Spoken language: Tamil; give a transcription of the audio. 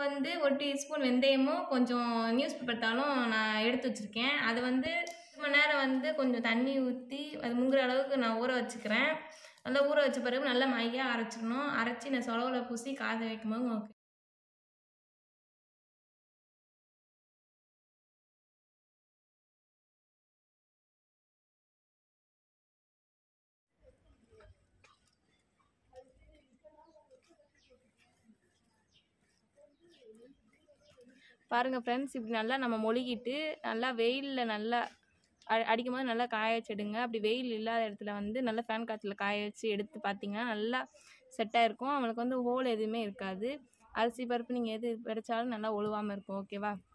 வந்து ஒரு டீஸ்பூன் வெந்தயமும் கொஞ்சம் நியூஸ் பேப்பர் தாளும் நான் எடுத்து வச்சுருக்கேன் அதை வந்து ஒரு மணி நேரம் வந்து கொஞ்சம் தண்ணி ஊற்றி அது முங்குற அளவுக்கு நான் ஊற வச்சுக்கிறேன் நல்லா ஊற வச்ச பிறகு நல்லா மையாக அரைச்சிக்கணும் அரைச்சி நான் சொலவுல பூசி காய வைக்கும்போது உங்களுக்கு பாருங்கள் ஃப்ரெண்ட்ஸ் இப்படி நல்லா நம்ம மொழிகிட்டு நல்லா வெயிலில் நல்லா அ அடிக்கும் போது நல்லா காய வச்சிடுங்க அப்படி வெயில் இல்லாத இடத்துல வந்து நல்லா ஃபேன் காற்றுல காய வச்சு எடுத்து பார்த்தீங்கன்னா நல்லா செட்டாக இருக்கும் அவங்களுக்கு வந்து ஹோல் எதுவுமே இருக்காது அரிசி பருப்பு நீங்கள் எது விடைச்சாலும் நல்லா ஒழுவாமல் இருக்கும் ஓகேவா